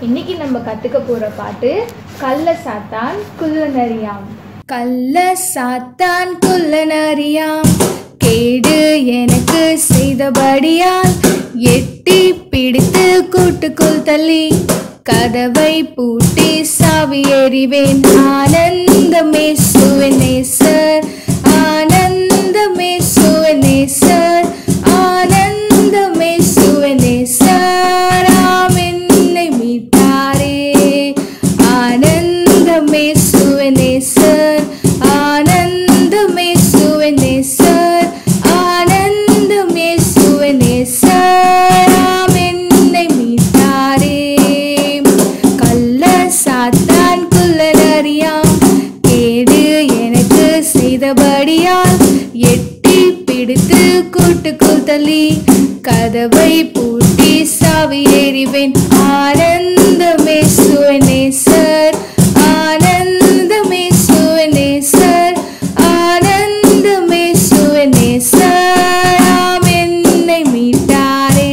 இன்னைக்கு நம்ம கற்றுக்க போகிற பாட்டு கள்ள சாத்தான் குள்ளநரியாம் கள்ள சாத்தான் குள்ளனறியாம் கேடு எனக்கு செய்தபடியால் எட்டி பிடித்து கூட்டுக்குள் தள்ளி கதவை பூட்டி சாவி எறிவேன் ஆனந்தமே சுவனேசர் ஆனந்தமே சுவனேசர் ஆனந்தமே சுவனேசர் ஆம் என்னை மீட்டாரே ஆனந்தமே சுவனேசர் ஆனந்தமே சுவனேசர் ஆனந்தமே சுவனேசர் ஆம் என்னை மீட்டாரே கள்ள சாத்தான் குள்ளனறியாம் கேடு எனக்கு செய்தபடியால் எட்டி பிடித்து கூட்டுக்குள் தள்ளி கதவை பூட்டி சாவி எறிவேன் ஆனந்தமே சுவனேசர் ஆனந்தமே சுவனேசர் ஆனந்தமே சுவனேசர் ஆம் என்னை மீட்டாரே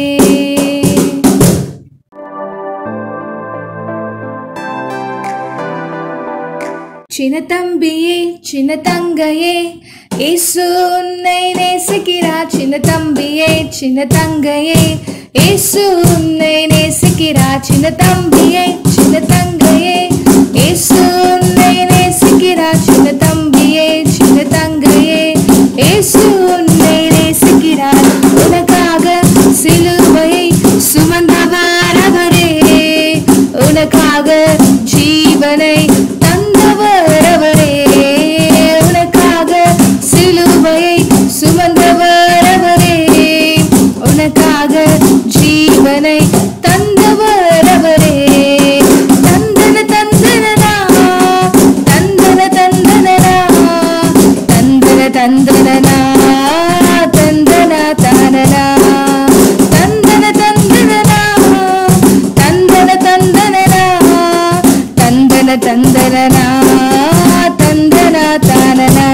சின்ன தம்பியே சின்ன தங்கையே இயேசு உன்னை நேசிக்கிறார் சின்ன தம்பியே சின்ன தங்கையே இயேசு உன்னை நேசிக்கிறார் சின்ன தம்பியே சின்ன தங்கையே இயேசு உன்னை நேசிக்கிறார் சின்ன தம்பியே சின்ன தங்கையே இயேசு உன்னை நேசிக்கிறார் உனக்காக சிலுவையை சுமந்தவர் அவரே உனக்காக ஜீவனை தந்தவர் அவரே உனக்காக சிலுவையை சுமந்தவர் அவரே உனக்காக ஜீவனை தந்தவர் அவரே தந்தன தந்தனனா தந்தன தந்தனனா தந்தன தந்தனனா தந்தன தானனா தந்தன தந்தனனா தந்தன தந்தனனா தந்தன தந்தனனா தந்தன தானனா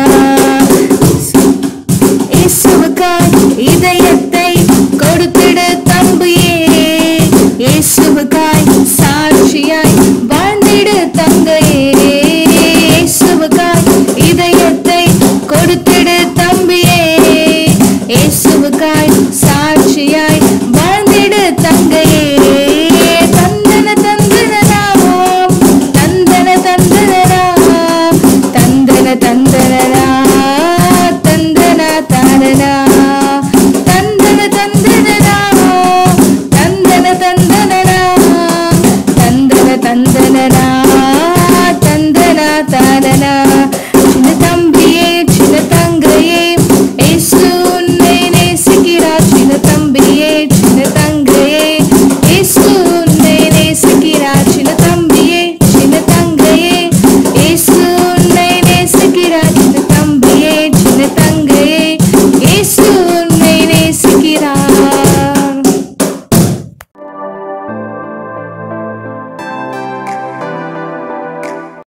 இயேசுவுக்காய் இதயத்தை கொடுத்திடு தம்பியே இயேசுவுக்காய் சாட்சியாய் வாழ்ந்திடு தங்கையே இயேசுவுக்காய் இதயத்தை கொடுத்திடு தம்பியே இயேசுவுக்காய் சாட்சியாய்